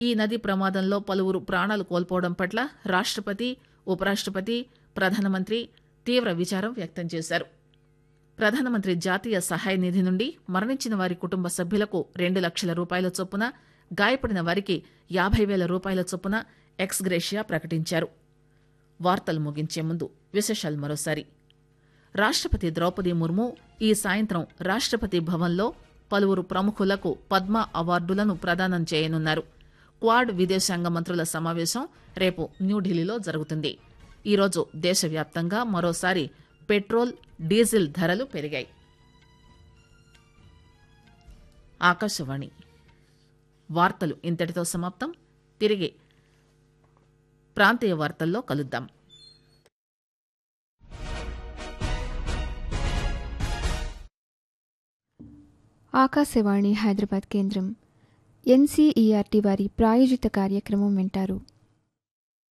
ఈ నది ప్రమాదంలో పలువురు ప్రాణాలు కోల్పోవడం పట్ల రాష్టపతి ఉపరాష్టపతి ప్రధానమంత్రి తీవ్ర విచారం వ్యక్తం చేశారు ప్రధానమంత్రి జాతీయ సహాయ నిధి నుండి మరణించిన వారి కుటుంబ సభ్యులకు రెండు లక్షల రూపాయల చొప్పున గాయపడిన వారికి యాభై వేల రూపాయల చొప్పున ఎక్స్ గ్రేషియా ప్రకటించారు వార్తలు ముగించే ముందు విశేషాలు మరోసారి రాష్టపతి ద్రౌపది ముర్ము ఈ సాయంత్రం రాష్టపతి భవన్లో పలువురు ప్రముఖులకు పద్మ అవార్డులను ప్రదానం చేయనున్నారు క్వాడ్ విదేశాంగ మంత్రుల సమావేశం రేపు న్యూఢిల్లీలో జరుగుతుంది ఈరోజు దేశవ్యాప్తంగా మరోసారి పెట్రోల్ డీజిల్ ధరలు పెరిగాయి ఆకాశవాణి వార్తలు ఇంతటితో సమాప్తం తిరిగి ప్రాంతీయ వార్తల్లో కలుద్దాం ఆకాశవాణి హైదరాబాద్ కేంద్రం ఎన్సీఈఆర్టీ వారి ప్రాయోజిత కార్యక్రమం వింటారు